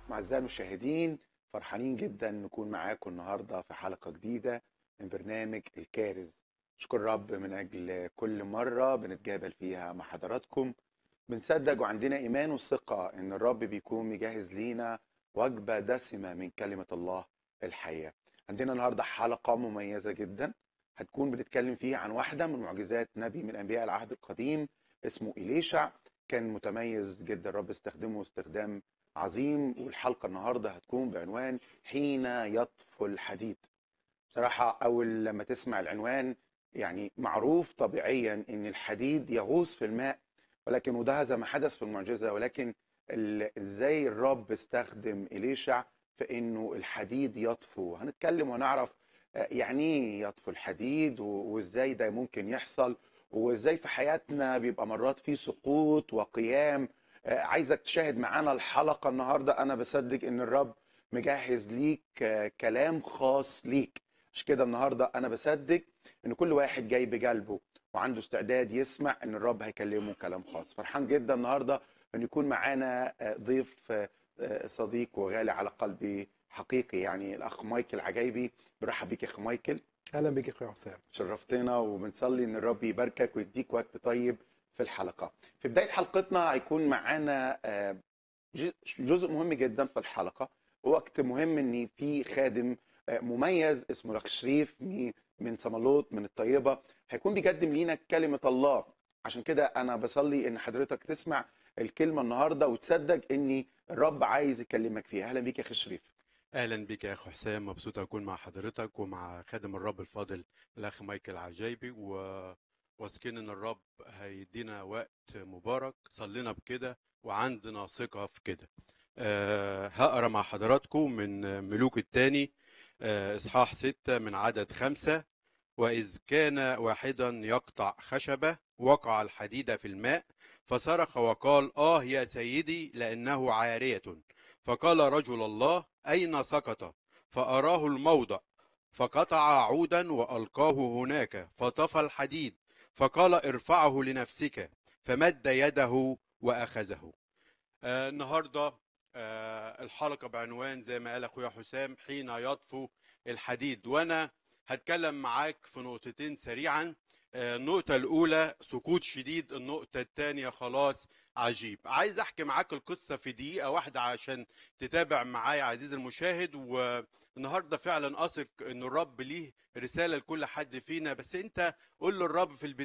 أعزائي المشاهدين فرحانين جدا نكون معاكم النهاردة في حلقة جديدة من برنامج الكارز أشكر رب من أجل كل مرة بنتقابل فيها مع حضراتكم بنصدق وعندنا إيمان وثقة إن الرب بيكون مجهز لينا وجبة دسمة من كلمة الله الحية عندنا النهاردة حلقة مميزة جدا هتكون بنتكلم فيها عن واحدة من معجزات نبي من أنبياء العهد القديم اسمه إليشع كان متميز جدا الرب استخدمه استخدام عظيم والحلقة النهاردة هتكون بعنوان حين يطفو الحديد بصراحة أول لما تسمع العنوان يعني معروف طبيعيا أن الحديد يغوص في الماء ولكن وده هذا ما حدث في المعجزة ولكن ال- ازاي الرب استخدم إليشع في انه الحديد يطفو هنتكلم ونعرف آه، يعني ايه يطفو الحديد و- وازاي ده ممكن يحصل وازاي في حياتنا بيبقى مرات في سقوط وقيام آه، عايزك تشاهد معانا الحلقة النهاردة انا بصدق ان الرب مجهز ليك آه، كلام خاص ليك مش كده النهاردة انا بصدق ان كل واحد جاي بقلبه وعنده استعداد يسمع ان الرب هيكلمه كلام خاص فرحان جدا النهارده ان يكون معانا آه، ضيف آه، آه، صديق وغالي على قلبي حقيقي يعني الاخ مايكل عجايبي برحب بيك يا اخ مايكل اهلا بك يا اخويا حسام شرفتنا وبنصلي ان الرب يباركك ويديك وقت طيب في الحلقه في بدايه حلقتنا هيكون معانا آه، ج- جزء مهم جدا في الحلقه ووقت مهم ان في خادم آه، مميز اسمه الاخ شريف مي- من صمالوت من الطيبه هيكون بيقدم لينا كلمه الله عشان كده انا بصلي ان حضرتك تسمع الكلمه النهارده وتصدق ان الرب عايز يكلمك فيها اهلا بيك يا اخي شريف اهلا بك يا اخ حسام مبسوط اكون مع حضرتك ومع خادم الرب الفاضل الاخ مايكل عجايبي وواثقين ان الرب هيدينا وقت مبارك صلينا بكده وعندنا ثقه في كده أه هقرا مع حضراتكم من ملوك الثاني أه اصحاح ستة من عدد خمسة وإذ كان واحدا يقطع خشبة وقع الحديد في الماء فصرخ وقال آه يا سيدي لأنه عارية فقال رجل الله أين سقط فأراه الموضع فقطع عودا وألقاه هناك فطفى الحديد فقال ارفعه لنفسك فمد يده وأخذه آه النهاردة آه الحلقة بعنوان زي ما قال أخويا حسام حين يطفو الحديد وأنا هتكلم معاك في نقطتين سريعا آه، النقطة الأولى سقوط شديد النقطة الثانية خلاص عجيب عايز أحكي معاك القصة في دقيقة واحدة عشان تتابع معايا عزيزي المشاهد والنهاردة فعلا أثق أن الرب ليه رسالة لكل حد فينا بس أنت قول للرب في البداية